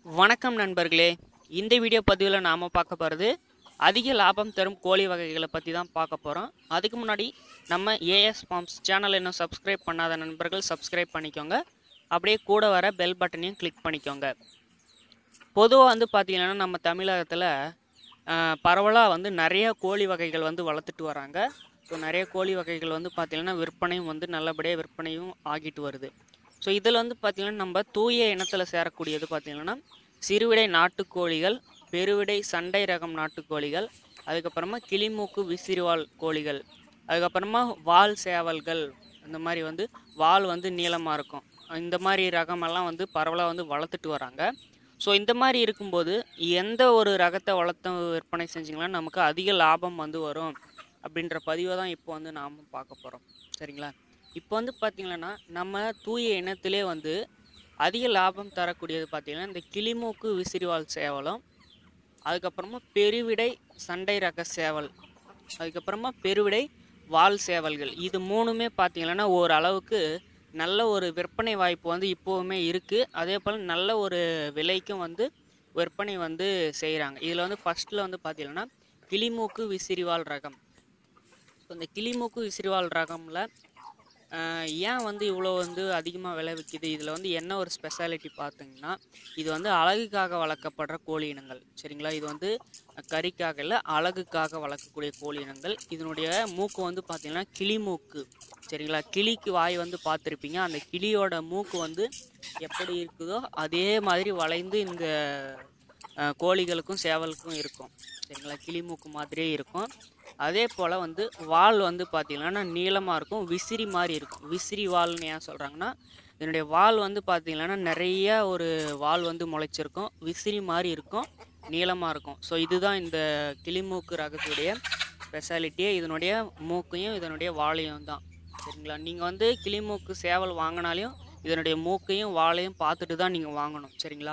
வணக்கம் நண்பர்களே இந்த வீடியோ பதிவில் நாம் பார்க்க போகிறது அதிக லாபம் தரும் கோழி வகைகளை பற்றி தான் பார்க்க போகிறோம் அதுக்கு முன்னாடி நம்ம ஏஎஸ் ஃபார்ம்ஸ் சேனல் இன்னும் சப்ஸ்கிரைப் பண்ணாத நண்பர்கள் சப்ஸ்கிரைப் பண்ணிக்கோங்க அப்படியே கூட வர பெல் பட்டனையும் கிளிக் பண்ணிக்கோங்க பொதுவாக வந்து பார்த்திங்கன்னா நம்ம தமிழகத்தில் பரவலாக வந்து நிறைய கோழி வகைகள் வந்து வளர்த்துட்டு வராங்க ஸோ நிறைய கோழி வகைகள் வந்து பார்த்திங்கன்னா விற்பனையும் வந்து நல்லபடியாக விற்பனையும் ஆகிட்டு வருது ஸோ இதில் வந்து பார்த்திங்கன்னா நம்ம தூய இனத்தில் சேரக்கூடியது பார்த்திங்கன்னா சிறுவிடை நாட்டுக்கோழிகள் பெருவிடை சண்டை ரகம் நாட்டுக்கோழிகள் அதுக்கப்புறமா கிளிமூக்கு விசிறிவால் கோழிகள் அதுக்கப்புறமா வால் சேவல்கள் இந்த மாதிரி வந்து வால் வந்து நீளமாக இருக்கும் இந்த மாதிரி ரகமெல்லாம் வந்து பரவலாக வந்து வளர்த்துட்டு வராங்க ஸோ இந்த மாதிரி இருக்கும்போது எந்த ஒரு ரகத்தை வளர்த்து விற்பனை செஞ்சிங்கன்னா நமக்கு அதிக லாபம் வந்து வரும் அப்படின்ற பதிவை தான் இப்போ வந்து நாம் பார்க்க போகிறோம் சரிங்களா இப்போ வந்து பார்த்திங்கன்னா நம்ம தூய இனத்திலே வந்து அதிக லாபம் தரக்கூடியது பார்த்திங்கன்னா இந்த கிளிமூக்கு விசிறிவால் சேவலும் அதுக்கப்புறமா பெருவிடை சண்டை ரக சேவல் அதுக்கப்புறமா பெருவிடை வால் சேவல்கள் இது மூணுமே பார்த்திங்கன்னா ஓரளவுக்கு நல்ல ஒரு விற்பனை வாய்ப்பு வந்து இப்போவுமே இருக்குது அதே போல் நல்ல ஒரு விலைக்கும் வந்து விற்பனை வந்து செய்கிறாங்க இதில் வந்து ஃபஸ்ட்டில் வந்து பார்த்திங்கன்னா கிளிமூக்கு விசிறிவால் ரகம் ஸோ இந்த கிளிமூக்கு விசிறிவால் ரகமில் ஆஹ் ஏன் வந்து இவ்வளோ வந்து அதிகமாக விலை விற்கிது இதில் வந்து என்ன ஒரு ஸ்பெஷாலிட்டி பார்த்தீங்கன்னா இது வந்து அழகுக்காக வளர்க்கப்படுற கோழி இனங்கள் சரிங்களா இது வந்து கறிக்காக இல்லை அழகுக்காக வளர்க்கக்கூடிய கோழி இனங்கள் இதனுடைய மூக்கு வந்து பார்த்திங்கன்னா கிளி மூக்கு சரிங்களா கிளிக்கு வாய் வந்து பார்த்துருப்பீங்க அந்த கிளியோட மூக்கு வந்து எப்படி இருக்குதோ அதே மாதிரி வளைந்து இந்த ஆஹ் கோழிகளுக்கும் சேவலுக்கும் இருக்கும் சரிங்களா கிளி மூக்கு மாதிரியே இருக்கும் அதே போல் வந்து வால் வந்து பார்த்திங்கன்னா நீளமாக இருக்கும் விசிறி மாதிரி இருக்கும் விசிறி வால்னு ஏன் சொல்கிறாங்கன்னா இதனுடைய வால் வந்து பார்த்திங்கன்னா நிறைய ஒரு வால் வந்து முளைச்சிருக்கும் விசிறி மாதிரி இருக்கும் நீளமாக இருக்கும் ஸோ இதுதான் இந்த கிளிமூக்கு ரகத்துடைய ஸ்பெஷாலிட்டியே இதனுடைய மூக்கையும் இதனுடைய வாலையும் தான் சரிங்களா நீங்கள் வந்து கிளிமூக்கு சேவல் வாங்கினாலையும் இதனுடைய மூக்கையும் வாலையும் பார்த்துட்டு தான் நீங்கள் வாங்கணும் சரிங்களா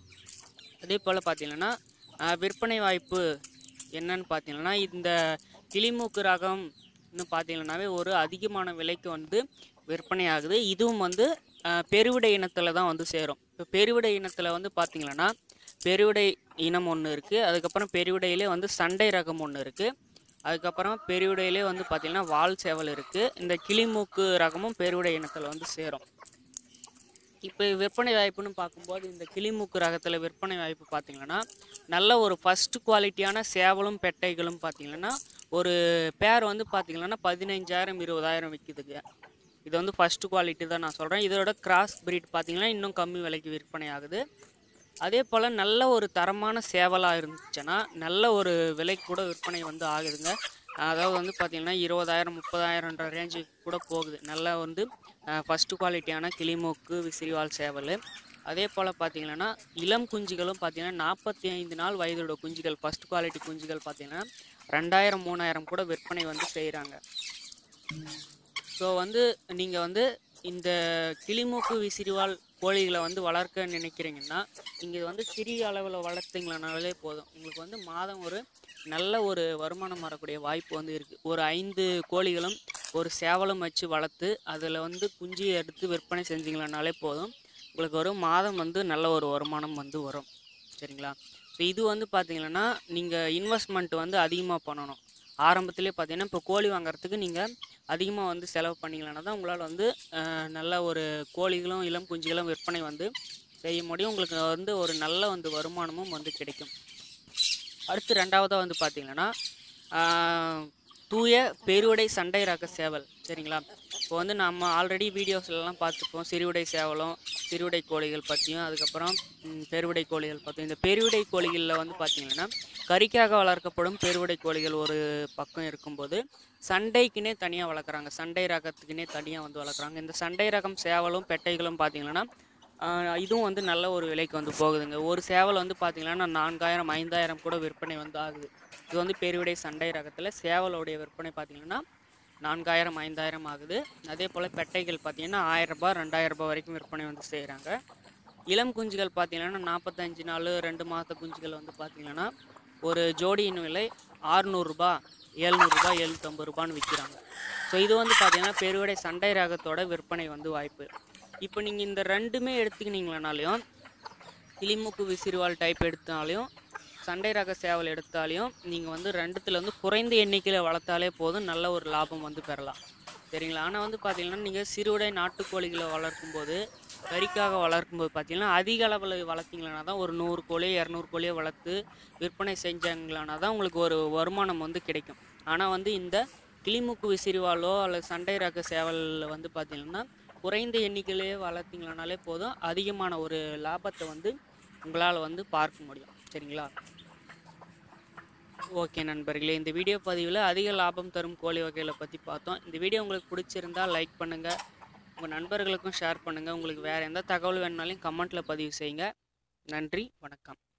அதே போல் பார்த்தீங்கன்னா ஆஹ், விற்பனை வாய்ப்பு என்னன்னு பார்த்தீங்கன்னா இந்த கிளிமூக்கு ரகம் இன்னும் பார்த்தீங்கன்னாவே ஒரு அதிகமான விலைக்கு வந்து விற்பனை ஆகுது இதுவும் வந்து ஆஹ், பெருவிடை இனத்தில் தான் வந்து சேரும் இப்போ பெருவிடை இனத்தில் வந்து பார்த்தீங்கன்னா பெருவிடை இனம் ஒன்று இருக்குது அதுக்கப்புறம் பெருவிடையிலே வந்து சண்டை ரகம் ஒன்று இருக்குது அதுக்கப்புறம் பெருவிடையிலே வந்து பார்த்திங்கன்னா வால் சேவல் இருக்குது இந்த கிளிமூக்கு ரகமும் பெருவிடை இனத்தில் வந்து சேரும் இப்போ விற்பனை வாய்ப்புன்னு பார்க்கும்போது இந்த கிளிமூக்கு ரகத்தில் விற்பனை வாய்ப்பு பார்த்தீங்கன்னா நல்ல ஒரு ஃபஸ்ட் குவாலிட்டியான சேவலும் பெட்டைகளும் பார்த்தீங்கன்னா ஒரு பேர் வந்து பார்த்தீங்கன்னா பதினைஞ்சாயிரம் இருபதாயிரம் விற்கிதுங்க இது வந்து ஃபஸ்ட் குவாலிட்டி தான் நான் சொல்கிறேன் இதோட கிராஸ் breed பார்த்தீங்கன்னா இன்னும் கம்மி விலைக்கு விற்பனை ஆகுது அதே போல் நல்ல ஒரு தரமான சேவலாக இருந்துச்சுன்னா நல்ல ஒரு விலைக்கு கூட விற்பனை வந்து ஆகுதுங்க அதாவது வந்து பார்த்திங்கன்னா இருபதாயிரம் முப்பதாயிரம்ன்ற ரேஞ்சு கூட போகுது நல்லா வந்து ஃபஸ்ட்டு குவாலிட்டியான கிளிமூக்கு விசிறிவால் சேவல் அதே போல் பார்த்தீங்கன்னா இளம் குஞ்சுகளும் பார்த்தீங்கன்னா நாற்பத்தி ஐந்து நாள் வயதோட குஞ்சுகள் ஃபஸ்ட் குவாலிட்டி குஞ்சுகள் பார்த்தீங்கன்னா ரெண்டாயிரம் மூணாயிரம் கூட விற்பனை வந்து செய்கிறாங்க ஸோ வந்து நீங்கள் வந்து இந்த கிளிமூக்கு விசிறிவால் கோழிகளை வந்து வளர்க்க நினைக்கிறீங்கன்னா நீங்கள் வந்து சிறிய அளவில் வளர்த்தீங்களானாலே போதும் உங்களுக்கு வந்து மாதம் ஒரு நல்ல ஒரு வருமானம் வரக்கூடிய வாய்ப்பு வந்து இருக்குது ஒரு ஐந்து கோழிகளும் ஒரு சேவலும் வச்சு வளர்த்து அதில் வந்து குஞ்சு எடுத்து விற்பனை செஞ்சீங்களானாலே போதும் உங்களுக்கு ஒரு மாதம் வந்து நல்ல ஒரு வருமானம் வந்து வரும் சரிங்களா ஸோ இது வந்து பார்த்தீங்கன்னா நீங்கள் இன்வெஸ்ட்மெண்ட் வந்து அதிகமாக பண்ணணும் ஆரம்பத்திலே பார்த்தீங்கன்னா இப்போ கோழி வாங்குறதுக்கு நீங்கள் அதிகமாக வந்து செலவு பண்ணீங்கன்னா தான் உங்களால் வந்து அஹ், நல்ல ஒரு கோழிகளும் இளம் குஞ்சுகளும் விற்பனை வந்து செய்ய முடியும் உங்களுக்கு வந்து ஒரு நல்ல வந்து வருமானமும் வந்து கிடைக்கும் அடுத்து ரெண்டாவதாக வந்து பார்த்தீங்கன்னா ஆஹ், தூய பெருவிடை சண்டை ரக சேவல் சரிங்களா இப்போ வந்து நம்ம ஆல்ரெடி வீடியோஸ்லாம் பார்த்துப்போம் சிறுவிடை சேவலும் சிறுவிடை கோழிகள் பற்றியும் அதுக்கப்புறம் ம், பெருவிடை கோழிகள் பற்றியும் இந்த பெருவிடை கோழிகளில் வந்து பார்த்தீங்கன்னா கறிக்காக வளர்க்கப்படும் பெருவிடை கோழிகள் ஒரு பக்கம் இருக்கும்போது சண்டைக்குனே தனியாக வளர்க்குறாங்க சண்டை ரகத்துக்குனே தனியாக வந்து வளர்க்குறாங்க இந்த சண்டை ரகம் சேவலும் பெட்டைகளும் பார்த்தீங்கன்னா ஆஹ் இதுவும் வந்து நல்ல ஒரு விலைக்கு வந்து போகுதுங்க ஒரு சேவல் வந்து பார்த்தீங்கன்னா நான்காயிரம் ஐந்தாயிரம் கூட விற்பனை வந்து ஆகுது இது வந்து பெருவிடை சண்டை ரகத்தில் சேவலோடைய விற்பனை பார்த்தீங்கன்னா நான்காயிரம் ஐந்தாயிரம் ஆகுது அதே போல் பெட்டைகள் பார்த்தீங்கன்னா ஆயிரம் ரூபாய் ரெண்டாயிரம் ரூபாய் வரைக்கும் விற்பனை வந்து செய்கிறாங்க இளம் குஞ்சுகள் பார்த்தீங்கன்னா நாற்பத்தஞ்சு நாள் ரெண்டு மாத குஞ்சுகள் வந்து பார்த்தீங்கன்னா ஒரு ஜோடியின் விலை ஆறுநூறுபா ஏழ்நூறுபா எழுநூற்றம்பது ரூபான்னு விற்கிறாங்க ஸோ இது வந்து பார்த்தீங்கன்னா பெருவிடை சண்டை ரகத்தோட விற்பனை வந்து வாய்ப்பு இப்போ நீங்கள் இந்த ரெண்டுமே எடுத்துக்கினீங்களானாலையும் கிளிமுக்கு விசிறிவால் டைப் எடுத்தாலையும் சண்டை ரக சேவல் எடுத்தாலையும் நீங்கள் வந்து ரெண்டுத்துலேருந்து குறைந்த எண்ணிக்கையில் வளர்த்தாலே போதும் நல்ல ஒரு லாபம் வந்து பெறலாம் சரிங்களா ஆனால் வந்து பார்த்தீங்கன்னா நீங்கள் சிறுவிடை நாட்டுக்கோழிகளை வளர்க்கும் போது கறிக்காக வளர்க்கும் போது பார்த்தீங்கன்னா அதிக அளவில் வளர்த்தீங்களா தான் ஒரு நூறு கோழியோ இரநூறு கோழியோ வளர்த்து விற்பனை செஞ்சாங்களானா தான் உங்களுக்கு ஒரு வருமானம் வந்து கிடைக்கும் ஆனால் வந்து இந்த கிளிமுக்கு விசிறிவாலோ அல்லது சண்டை ரக சேவலில் வந்து பார்த்தீங்கன்னா குறைந்த எண்ணிக்கையிலேயே வளர்த்தீங்களானாலே போதும் அதிகமான ஒரு லாபத்தை வந்து உங்களால் வந்து பார்க்க முடியும் சரிங்களா ஓகே நண்பர்களே இந்த வீடியோ பதிவில் அதிக லாபம் தரும் கோழி வகைகளை பற்றி பார்த்தோம் இந்த வீடியோ உங்களுக்கு பிடிச்சிருந்தா லைக் பண்ணுங்கள் உங்கள் நண்பர்களுக்கும் ஷேர் பண்ணுங்கள் உங்களுக்கு வேறு எந்த தகவல் வேணுனாலும் கமெண்ட்டில் பதிவு செய்யுங்க நன்றி வணக்கம்